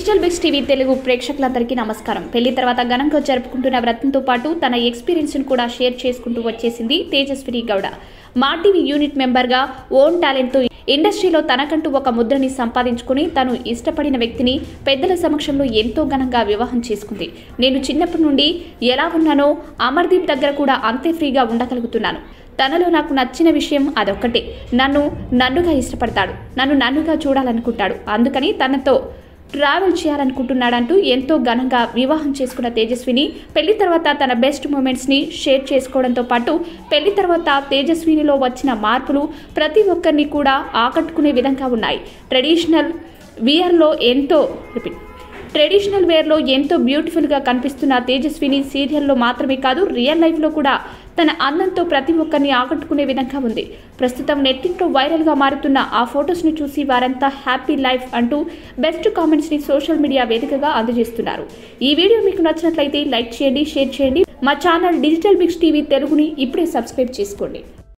digital బిక్స్ TV Telugu ప్రేక్షకులందరికీ నమస్కారం పెళ్లి తర్వాత ఘనంగా జరుపుకుంటున్న వ్రతంతో పాటు తన ఎక్స్పీరియన్స్ను కూడా షేర్ చేసుకుంటూ వచ్చేసింది తేజస్విని గౌడ మా టీవీ యూనిట్ మెంబర్గా ఓన్ టాలెంట్తో ఇండస్ట్రీలో తనకంటూ ఒక ముద్రని సంపాదించుకుని తను ఇష్టపడిన వ్యక్తిని పెద్దల సమక్షంలో ఎంతో ఘనంగా వివాహం చేసుకుంది నేను చిన్నప్పటి నుండి ఎలా ఉన్నానో అమర్దీప్ దగ్గర కూడా అంతే ఫ్రీగా ఉండగలుగుతున్నాను తనలో నాకు నచ్చిన విషయం అదొక్కటే నన్ను నన్నుగా ఇష్టపడతాడు నన్ను నన్నుగా చూడాలనుకుంటాడు అందుకని తనతో ట్రావెల్ చేయాలనుకుంటున్నాడంటూ ఎంతో ఘనంగా వివాహం చేసుకున్న తేజస్విని పెళ్లి తర్వాత తన బెస్ట్ మూమెంట్స్ని షేర్ చేసుకోవడంతో పాటు పెళ్లి తర్వాత తేజస్వినిలో వచ్చిన మార్పులు ప్రతి ఒక్కరిని కూడా ఆకట్టుకునే విధంగా ఉన్నాయి ట్రెడిషనల్ వియర్లో ఎంతో రిపీట్ ట్రెడిషనల్ వేర్లో ఎంతో బ్యూటిఫుల్గా కనిపిస్తున్న తేజస్విని సీరియల్లో మాత్రమే కాదు రియల్ లైఫ్లో కూడా తన అందంతో ప్రతి ఒక్కరిని ఆకట్టుకునే విధంగా ఉంది ప్రస్తుతం నెట్టింట్లో వైరల్గా మారుతున్న ఆ ఫొటోస్ని చూసి వారంతా హ్యాపీ లైఫ్ అంటూ బెస్ట్ కామెంట్స్ని సోషల్ మీడియా వేదికగా అందజేస్తున్నారు ఈ వీడియో మీకు నచ్చినట్లయితే లైక్ చేయండి షేర్ చేయండి మా ఛానల్ డిజిటల్ బిక్స్ టీవీ తెలుగుని ఇప్పుడే సబ్స్క్రైబ్ చేసుకోండి